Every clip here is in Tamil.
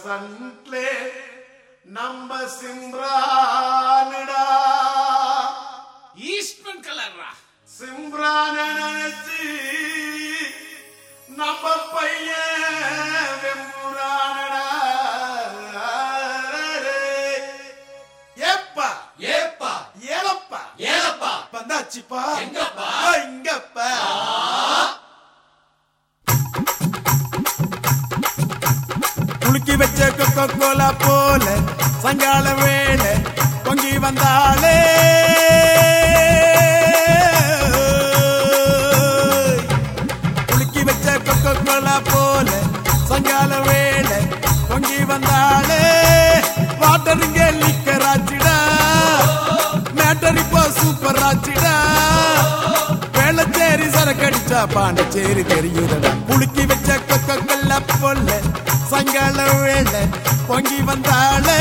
சன்ட்லே நம்ம சிம்ரானுடா ஈஸ்ட்மன் கலர்ரா சிம்ரான நினைச்சு நம்ம பையன் வெம்புரானடா ஏப்பா ஏப்பா ஏலப்பா ஏலப்பா வந்தாச்சுப்பா எங்கப்பா? ஆ, இங்கப்பா குலுக்கி வச்ச கொக்கோ கோலா போல சங்கால வேலை பொங்கி வந்தாளே குலுக்கி வச்ச கொக்கோ கோலா போல சங்கால வேலை பொங்கி வந்தாளே வாட்டருங்க லிக்கராச்சிடா மேட்டர் இப்போ சூப்பர் ஆச்சுடா வேளச்சேரி சரக்கடிச்சா பாண்டச்சேரி தெரியுதடா குலுக்கி வச்ச கொக்க கொல்ல பொல்ல சங்கால வேலை பொங்கி வந்தாளே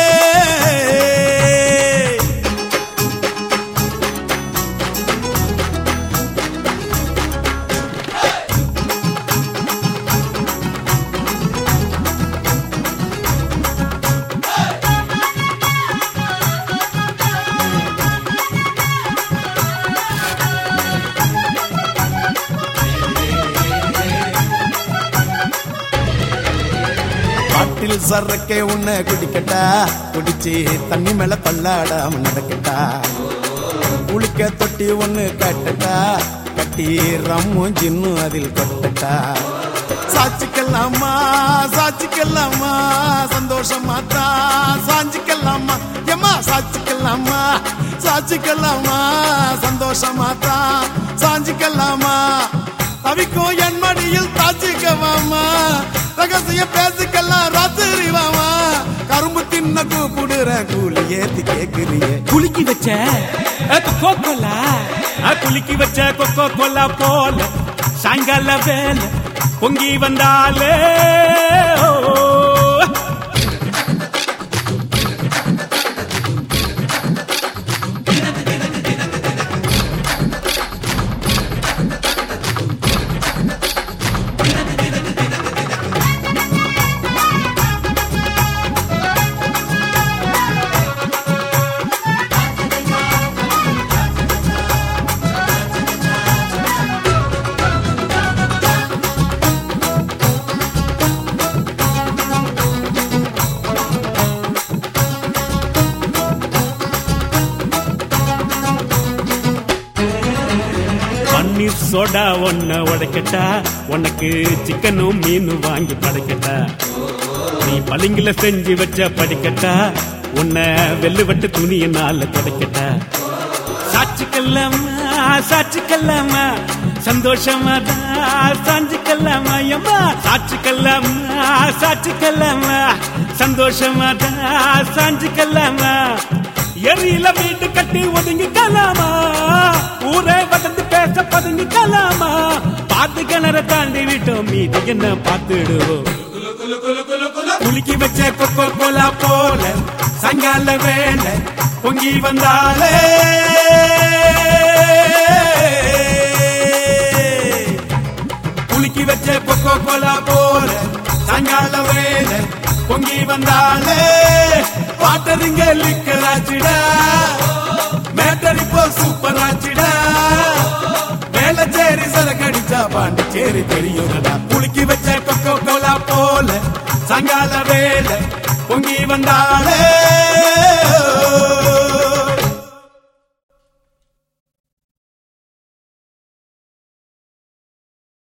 பாட்டில் சரக்கே உன்னை குடிக்கட்டா குடிச்சு தண்ணி மேல தள்ளாடாம நடக்கட்டா குளிக்க தொட்டி ஒண்ணு கட்டட்டா கட்டி ரம்மும் ஜின்னும் அதில் கொட்டட்டா சாச்சிக்கலாமா சாச்சிக்கலாமா சந்தோஷமா தான் சாஞ்சிக்கலாமா எம்மா சாச்சிக்கலாமா சாச்சிக்கலாமா சந்தோஷமா தான் சாஞ்சிக்கலாமா தவிக்கும் என் மடியில் தாச்சிக்கவாமா ரகசியம் பேசிக்கலாம் ராத்திரி வாமா கரும்பு தின்ன கூப்பிடுற கூலி ஏத்தி கேக்குறியே குலுக்கி வச்ச கொக்கோ கோலா குலுக்கி வச்ச கொக்கோ கோலா போல சாயங்கால வேலை பொங்கி வந்தாலே ஓ. பன்னீர் சோடா ஒன்ன உடைக்கட்டா உனக்கு சிக்கனும் மீனும் வாங்கி படைக்கட்டா நீ பளிங்குல செஞ்சு வச்ச படிக்கட்டா உன்னை வெள்ளுவட்டு துணியினால துடைக்கட்டா சாட்சிக்கல்லாமா சாட்சிக்கல்லாமா சந்தோஷமா தான் சாஞ்சிக்கல்லாமா எம்மா சாட்சிக்கல்லாமா சாட்சிக்கல்லாமா சந்தோஷமா தான் சாஞ்சிக்கல்லாமா எரியில வீட்டு கட்டி ஒதுங்கிக்கலாமா ஊரே வதந்து பேச பதுங்கிக்கலாமா பார்த்து கிணற தாண்டி விட்டோம் மீது என்ன பார்த்துடுவோம் குலுக்கி வச்ச கொக்கோ கோலா போல சங்கால வேலை பொங்கி வந்தாலே குலுக்கி வச்ச கொக்கோ கோலா போல சங்கால வேலை பொங்கி வந்தாலே வாட்டருங்க லிக்கராச்சிடா மேட்டர் இப்போ சூப்பர் ஆச்சுடா வேளச்சேரி சரக்கடிச்சா பாண்டிச்சேரி தெரியுதடா குலுக்கி வச்ச கொக்கோ கோலா போல சங்கால வேலை பொங்கி வந்தாலே